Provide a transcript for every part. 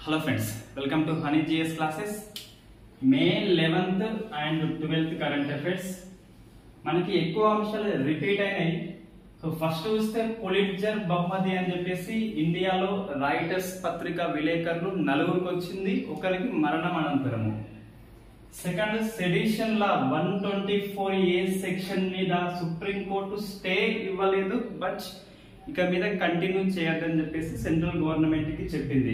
hello friends welcome to honey GS classes May eleventh and twelfth current affairs మనకి ఎక్కువ అంశాలు repeat అయినాయి so first చూస్తే పొలిట్జర్ బహుమతి అని చెప్పేసి ఇండియాలో రైటర్స్ పత్రిక విలేకరులు నలుగురికి వచ్చింది ఒకరికి మరణం అనంతరము second sedition law one twenty four A section మీద సుప్రీం కోర్టు స్టే ఇవ్వలేదు బట్ ఇక మీద కంటిన్యూ చేయొద్దని చెప్పేసి సెంట్రల్ గవర్నమెంట్ కి చెప్పింది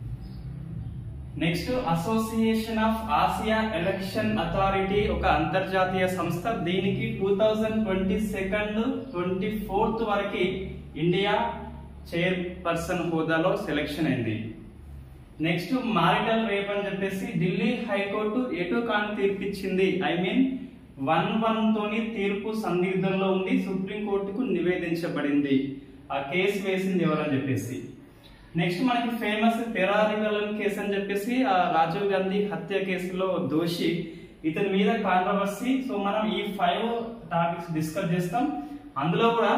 next association of Asia election authority ఒక అంతర్జాతీయ సంస్థ దీనికి two thousand twenty second twenty fourth వరకు ఇండియా చైర్ పర్సన్ హోదాలో సెలెక్షన్ అయింది నెక్స్ట్ మారిటల్ రేప్ అని చెప్పేసి ఢిల్లీ హైకోర్టు ఎటు కాని తీర్పు ఇచ్చింది ఐ మీన్ వన్ వన్ తోని తీర్పు సందిగ్ధంలో ఉండి సుప్రీం కోర్టుకు నివేదించబడింది ఆ కేసు వేసింది ఎవరని చెప్పేసి నెక్స్ట్ మనకి ఫేమస్ పెరారి వెలన్ కేసు అని చెప్పేసి ఆ రాజీవ్ గాంధీ హత్య కేసులో దోషి ఇతని మీద కాంట్రవర్సీ సో మనం ఈ ఫైవ్ టాపిక్స్ డిస్కస్ చేస్తాం అందులో కూడా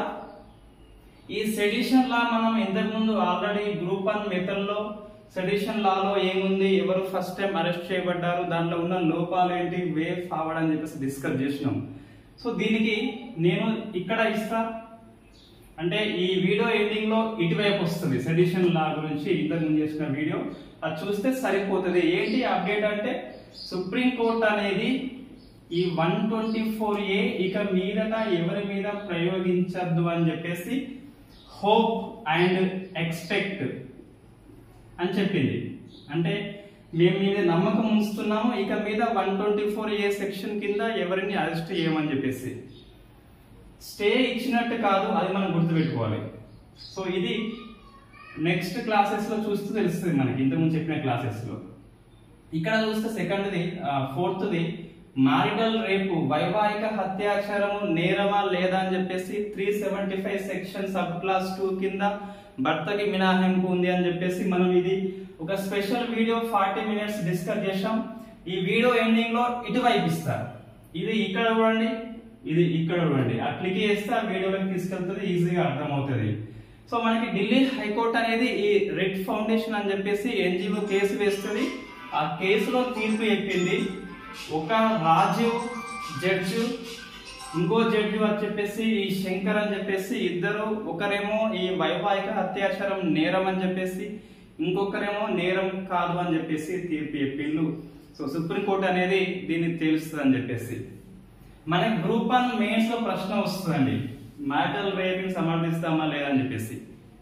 ఈ సెడిషన్ లా మనం ఇంతకు ముందు ఆల్రెడీ గ్రూప్ వన్ మెథడ్ లో సెడిషన్ లాలో ఏముంది ఎవరు ఫస్ట్ టైం అరెస్ట్ చేయబడ్డారు దాంట్లో ఉన్న లోపాలు ఏంటి వే ఫార్వర్డ్ అని చెప్పేసి డిస్కస్ చేసినాం సో దీనికి నేను ఇక్కడ ఇస్తా అంటే ఈ వీడియో ఎండింగ్ లో ఇటువైపు వస్తుంది సెడిషన్ లా గురించి ఇంతకు ముందు చేసిన వీడియో అది చూస్తే సరిపోతుంది ఏంటి అప్డేట్ అంటే సుప్రీం కోర్ట్ అనేది ఈ వన్ ట్వంటీ ఫోర్ ఏ ఇక మీదట ఎవరి మీద ప్రయోగించద్దు అని చెప్పేసి హోప్ అండ్ ఎక్స్పెక్ట్ అని చెప్పింది అంటే మేము మీద నమ్మకం ఉంచుతున్నాము ఇక మీద one twenty four A section కింద ఎవరిని అరెస్ట్ చేయమని చెప్పేసి స్టే ఇచ్చినట్టు కాదు అది మనం గుర్తుపెట్టుకోవాలి సో ఇది నెక్స్ట్ క్లాసెస్ లో చూస్తూ తెలుస్తుంది మనకి ఇంతకుముందు చెప్పిన క్లాసెస్ లో ఇక్కడ చూస్తే సెకండ్ది ఫోర్త్ది మారిటల్ రేపు వైవాహిక హత్యాచారము నేరమా లేదా అని చెప్పేసి three seventy five section sub clause two కింద భర్తకి మినహాయింపు ఉంది అని చెప్పేసి మనం ఇది ఒక special video forty minutes discuss చేసాం ఈ వీడియో ఎండింగ్ లో ఇటువైపు ఇస్తారు ఇది ఇక్కడ చూడండి ఇది ఇక్కడ చూడండి ఆ క్లిక్ చేస్తే ఆ వీడియోలోకి తీసుకెళ్తుంది ఈజీగా అర్థమవుతుంది సో మనకి ఢిల్లీ హైకోర్టు అనేది ఈ రెడ్ ఫౌండేషన్ అని చెప్పేసి ఎన్జిఓ కేసు వేస్తుంది ఆ కేసులో తీర్పు చెప్పింది ఒక రాజీవ్ జడ్జి ఇంకో జడ్జి అని చెప్పేసి ఈ శంకర్ అని చెప్పేసి ఇద్దరు ఒకరేమో ఈ వైవాహిక అత్యాచారం నేరం అని చెప్పేసి ఇంకొకరేమో నేరం కాదు అని చెప్పేసి తీర్పు చెప్పిండు సో సుప్రీంకోర్టు అనేది దీన్ని తేలుస్తుంది అని చెప్పేసి మన గ్రూప్ వన్ మెయిన్స్ లో ప్రశ్న వస్తుందండి మ్యాటల్ రేపింగ్ సమర్థిస్తామా లేదని చెప్పేసి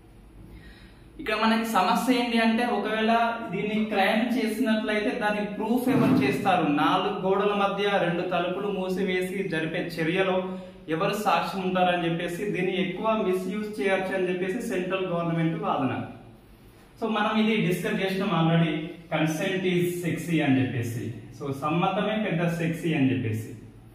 ఇక్కడ మనకి సమస్య ఏంటి అంటే ఒకవేళ దీన్ని క్రైమ్ చేసినట్లయితే దాని ప్రూఫ్ ఎవరు చేస్తారు నాలుగు గోడల మధ్య రెండు తలుపులు మూసివేసి జరిపే చర్యలో ఎవరు సాక్ష్యం ఉంటారని చెప్పేసి దీన్ని ఎక్కువ మిస్యూజ్ చేయొచ్చు అని చెప్పేసి సెంట్రల్ గవర్నమెంట్ వాదన సో మనం ఇది డిస్కస్ చేసినాం ఆల్రెడీ కన్సెంట్ ఈజ్ సెక్సీ అని చెప్పేసి సో సమ్మతమే పెద్ద సెక్సీ అని చెప్పేసి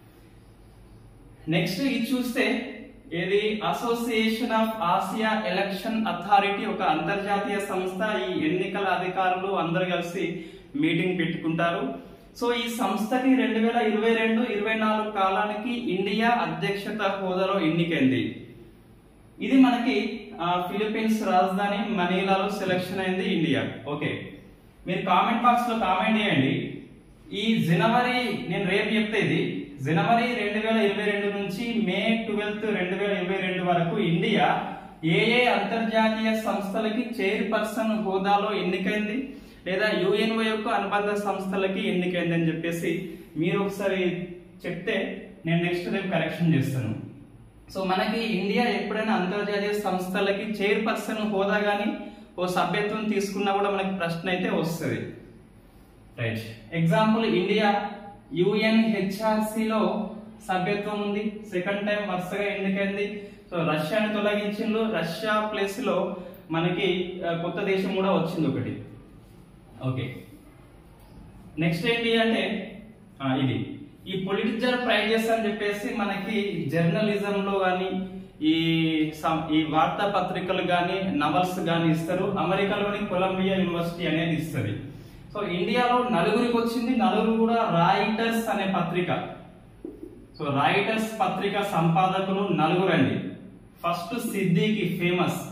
నెక్స్ట్ ఇది చూస్తే ఏది association of Asia election authority ఒక అంతర్జాతీయ సంస్థ ఈ ఎన్నికల అధికారులు అందరు కలిసి మీటింగ్ పెట్టుకుంటారు సో ఈ సంస్థకి రెండు వేల ఇరవై రెండు ఇరవై నాలుగు కాలానికి ఇండియా అధ్యక్షత హోదాలో ఎన్నికైంది ఇది మనకి ఆ, ఫిలిప్పీన్స్ రాజధాని మనీలాలో సెలెక్షన్ అయింది ఇండియా ఓకే మీరు కామెంట్ బాక్స్ లో కామెంట్ చేయండి ఈ జనవరి నేను రేపు చెప్తే ఇది జనవరి రెండు వేల ఇరవై రెండు నుంచి మే ట్వెల్త్ రెండు వేల ఇరవై రెండు వరకు ఇండియా ఏ ఏ అంతర్జాతీయ సంస్థలకి చైర్ పర్సన్ హోదాలో ఎన్నికైంది లేదా యుఎన్ఓ యొక్క అనుబంధ సంస్థలకి ఎన్నికైంది అని చెప్పేసి మీరు ఒకసారి చెప్తే నేను నెక్స్ట్ రేపు కరెక్షన్ చేస్తాను సో మనకి ఇండియా ఎప్పుడైనా అంతర్జాతీయ సంస్థలకి చైర్ పర్సన్ హోదా కానీ ఓ సభ్యత్వం తీసుకున్నా కూడా మనకి ప్రశ్న అయితే వస్తుంది రైట్ ఎగ్జాంపుల్ ఇండియా యుఎన్హెచ్ఆర్సిలో సభ్యత్వం ఉంది సెకండ్ టైం వరుసగా ఎన్నికైంది సో రష్యాని తొలగించిండ్రు రష్యా ప్లేస్ లో మనకి ఆ, కొత్త దేశం కూడా వచ్చింది ఒకటి ఓకే నెక్స్ట్ ఏంటి అంటే ఆ, ఇది ఈ పొలిటికల్ ప్రైజెస్ అని చెప్పేసి మనకి జర్నలిజం లో కానీ ఈ సం- ఈ వార్తా పత్రికలు కానీ నవల్స్ కానీ ఇస్తారు అమెరికాలోని కొలంబియా యూనివర్సిటీ అనేది ఇస్తుంది సో ఇండియాలో నలుగురికి వచ్చింది నలుగురు కూడా రాయిటర్స్ అనే పత్రిక సో రాయిటర్స్ పత్రిక సంపాదకులు నలుగురండి ఫస్ట్ సిద్దికి ఫేమస్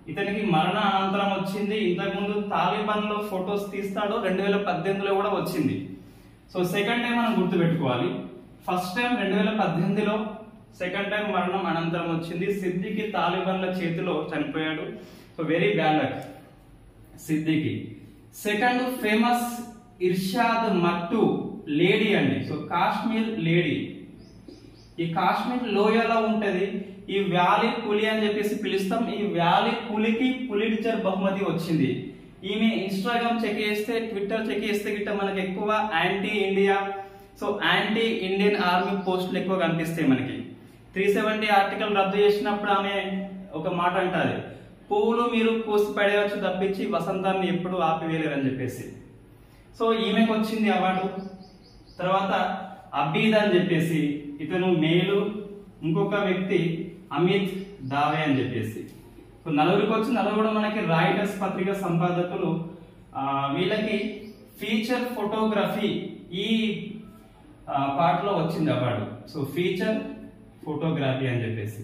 ఇతనికి మరణ అనంతరం వచ్చింది ఇంతకుముందు తాలిబాన్ లో ఫొటోస్ తీస్తాడు రెండు వేల పద్దెనిమిదిలో కూడా వచ్చింది సో సెకండ్ టైం మనం గుర్తుపెట్టుకోవాలి ఫస్ట్ టైం రెండు వేల పద్దెనిమిదిలో సెకండ్ టైం మరణం అనంతరం వచ్చింది సిద్దికి తాలిబాన్ల చేతిలో చనిపోయాడు so very bad luck Siddiqui second famous Irshad Mattoo lady అండి సో కాశ్మీర్ లేడీ ఈ కాశ్మీర్ లోయలో ఉంటది ఈ వ్యాలీ పులి అని చెప్పేసి పిలుస్తాం ఈ వ్యాలీ పులికి పులిటిచర్ బహుమతి వచ్చింది ఈమె ఇన్స్టాగ్రామ్ చెక్ చేస్తే ట్విట్టర్ చెక్ చేస్తే గిట్ట మనకి ఎక్కువ anti India so anti Indian army పోస్టులు ఎక్కువ కనిపిస్తాయి మనకి త్రీ సెవెంటీ ఆర్టికల్ రద్దు చేసినప్పుడు ఆమె ఒక మాట అంటారు పువ్వులు మీరు కోసి పడేయవచ్చు తప్పించి వసంతాన్ని ఎప్పుడు ఆపివేయలేరు అని చెప్పేసి సో ఈమెకు వచ్చింది అవార్డు తర్వాత అబీద్ అని చెప్పేసి ఇతను మేలు ఇంకొక వ్యక్తి అమిత్ దావే అని చెప్పేసి సో నలుగురికి వచ్చి నలుగురు కూడా మనకి రాయిటర్స్ పత్రిక సంపాదకులు ఆ, వీళ్ళకి ఫీచర్ ఫోటోగ్రఫీ ఈ పార్ట్లో వచ్చింది అవార్డు సో ఫీచర్ ఫోటోగ్రఫీ అని చెప్పేసి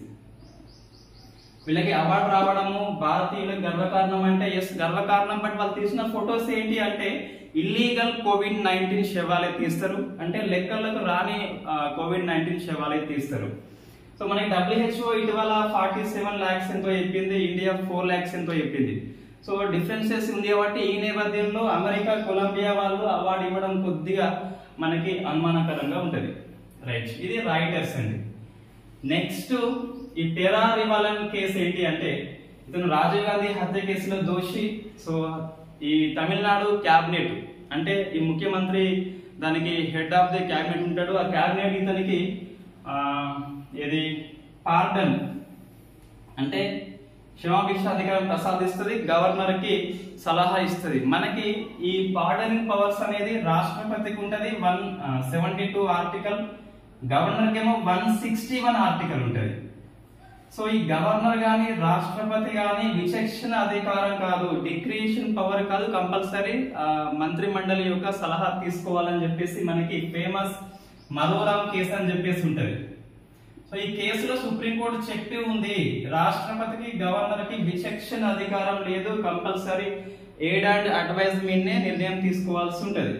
వీళ్ళకి అవార్డు రావడము భారతీయులకు గర్వకారణం అంటే ఎస్ గర్వకారణం బట్ వాళ్ళు తీసిన ఫొటోస్ ఏంటి అంటే ఇల్లీగల్ కోవిడ్ నైన్టీన్ శవాలే తీస్తారు అంటే లెక్కలకు రాని కోవిడ్ నైన్టీన్ శవాలే తీస్తారు సో మనకి డబ్ల్యూహెచ్ఓ ఇటీవల ఫార్టీ సెవెన్ ల్యాక్స్ ఎంతో చెప్పింది ఇండియా ఫోర్ ల్యాక్స్ ఎంతో చెప్పింది సో డిఫరెన్సెస్ ఉంది కాబట్టి ఈ నేపథ్యంలో అమెరికా కొలంబియా వాళ్ళు అవార్డు ఇవ్వడం కొద్దిగా మనకి అనుమానకరంగా ఉంటది రైట్ ఇది రైటర్స్ అండి నెక్స్ట్ ఈ టెరా రివాలన్ కేసు ఏంటి అంటే ఇతను రాజీవ్ గాంధీ హత్య కేసులో దోషి సో ఈ తమిళనాడు క్యాబినెట్ అంటే ఈ ముఖ్యమంత్రి దానికి హెడ్ ఆఫ్ ది క్యాబినెట్ ఉంటాడు ఆ క్యాబినెట్ ఇతనికి ఆ, ఏది పార్డన్ అంటే క్షమాభిక్ష అధికారం ప్రసాదిస్తుంది గవర్నర్ కి సలహా ఇస్తుంది మనకి ఈ పార్డనింగ్ పవర్స్ అనేది రాష్ట్రపతికి ఉంటది one seventy two article governor కేమో వన్ సిక్స్టీ వన్ ఆర్టికల్ ఉంటది సో ఈ గవర్నర్ గాని రాష్ట్రపతి గాని విచక్షణ అధికారం కాదు డిక్రియేషన్ పవర్ కాదు కంపల్సరీ మంత్రి మండలి యొక్క సలహా తీసుకోవాలని చెప్పేసి మనకి ఫేమస్ మలోరాం కేసు అని చెప్పేసి ఉంటది సో ఈ కేసులో సుప్రీంకోర్టు చెప్పి ఉంది రాష్ట్రపతికి గవర్నర్ కి విచక్షణ అధికారం లేదు కంపల్సరీ ఎయిడ్ అండ్ అడ్వైజ్ మీదనే నిర్ణయం తీసుకోవాల్సి ఉంటది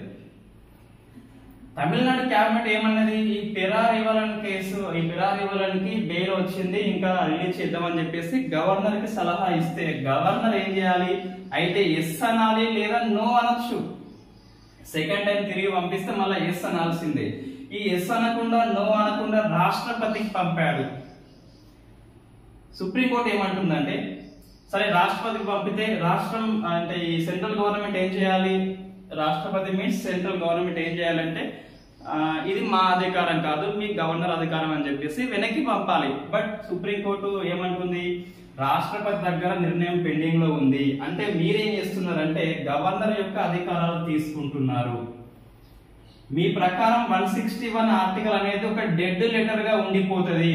తమిళనాడు క్యాబినెట్ ఏమన్నది ఈ పెరార్ ఇవ్వాలని కేసు ఈ పెరార్ ఇవ్వాలనికి బెయిల్ వచ్చింది ఇంకా రిలీజ్ చేద్దామని చెప్పేసి గవర్నర్ కి సలహా ఇస్తే గవర్నర్ ఏం చేయాలి అయితే ఎస్ అనాలి లేదా నో అనొచ్చు సెకండ్ టైం తిరిగి పంపిస్తే మళ్ళీ ఎస్ అనాల్సిందే ఈ ఎస్ అనకుండా నో అనకుండా రాష్ట్రపతికి పంపాడు సుప్రీంకోర్టు ఏమంటుందంటే సరే రాష్ట్రపతికి పంపితే రాష్ట్రం అంటే ఈ సెంట్రల్ గవర్నమెంట్ ఏం చేయాలి రాష్ట్రపతి మీన్స్ సెంట్రల్ గవర్నమెంట్ ఏం చేయాలంటే ఆ, ఇది మా అధికారం కాదు మీ గవర్నర్ అధికారం అని చెప్పేసి వెనక్కి పంపాలి బట్ సుప్రీంకోర్టు ఏమంటుంది రాష్ట్రపతి దగ్గర నిర్ణయం పెండింగ్ లో ఉంది అంటే మీరేం చేస్తున్నారంటే గవర్నర్ యొక్క అధికారాలు తీసుకుంటున్నారు మీ ప్రకారం వన్ సిక్స్టీ వన్ ఆర్టికల్ అనేది ఒక డెడ్ లెటర్ గా ఉండిపోతుంది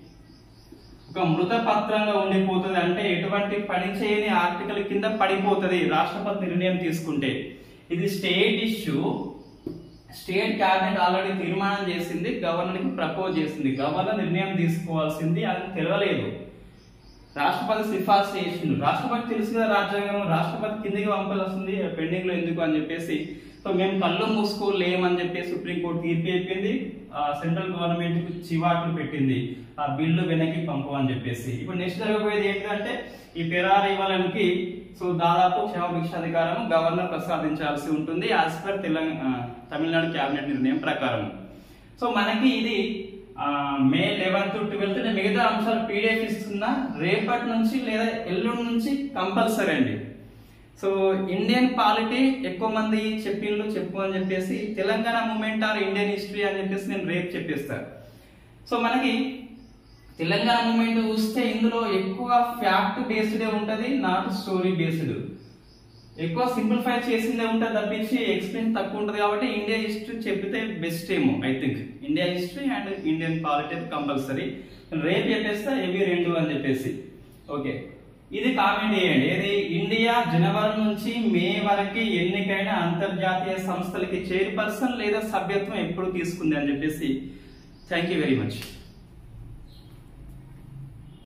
ఒక మృత పత్రంగా ఉండిపోతుంది అంటే ఎటువంటి పని చేయని ఆర్టికల్ కింద పడిపోతుంది రాష్ట్రపతి నిర్ణయం తీసుకుంటే ఇది state issue state cabinet already తీర్మానం చేసింది గవర్నర్ కి ప్రపోజ్ చేసింది గవర్నర్ నిర్ణయం తీసుకోవాల్సింది అది తెలవలేదు రాష్ట్రపతి సిఫార్సు చేసిండు రాష్ట్రపతి తెలుసు కదా రాజ్యాంగం రాష్ట్రపతి కిందికి పంపాల్సి వస్తుంది పెండింగ్ లో ఎందుకు అని చెప్పేసి సో మేము కళ్ళు మూసుకోలేమని చెప్పేసి సుప్రీంకోర్టు తీర్పు చెప్పింది ఆ, సెంట్రల్ గవర్నమెంట్ కు చివాట్లు పెట్టింది ఆ బిల్లు వెనక్కి పంపు అని చెప్పేసి ఇప్పుడు నెక్స్ట్ జరగబోయేది ఏంటంటే ఈ పెరార్ ఇవ్వాలనికి సో దాదాపు క్షమాభిక్ష అధికారం గవర్నర్ ప్రసాదించాల్సి ఉంటుంది as per Telangana Tamil Nadu cabinet నిర్ణయం ప్రకారం సో మనకి ఇది ఆ, మే లెవెన్త్ ట్వెల్త్ నేను మిగతా అంశాలు పీడిఎఫ్ ఇస్తున్నా రేపటి నుంచి లేదా ఎల్లుండి నుంచి కంపల్సరీ అండి సో ఇండియన్ పాలిటీ ఎక్కువ మంది చెప్పిండ్రు చెప్పు అని చెప్పేసి Telangana movement or Indian history అని చెప్పేసి నేను రేపు చెప్పేస్తాను సో మనకి తెలంగాణ మూమెంట్ చూస్తే ఇందులో ఎక్కువ ఫ్యాక్ట్ బేస్డే ఉంటది నాట్ స్టోరీ బేస్డ్ ఎక్కువ సింప్లిఫై చేసిందే ఉంటుంది తప్పించి ఎక్స్ప్లెయిన్ తక్కువ ఉంటుంది కాబట్టి ఇండియా హిస్టరీ చెప్తే బెస్ట్ ఏమో I think India history and Indian politics compulsory రేపు చెప్పేస్తే ఇవి రెండు అని చెప్పేసి ఓకే ఇది కామెంట్ చేయండి ఏది ఇండియా జనవరి నుంచి మే వరకు ఎన్నికైన అంతర్జాతీయ సంస్థలకి చైర్పర్సన్ లేదా సభ్యత్వం ఎప్పుడు తీసుకుంది అని చెప్పేసి థ్యాంక్ యూ వెరీ మచ్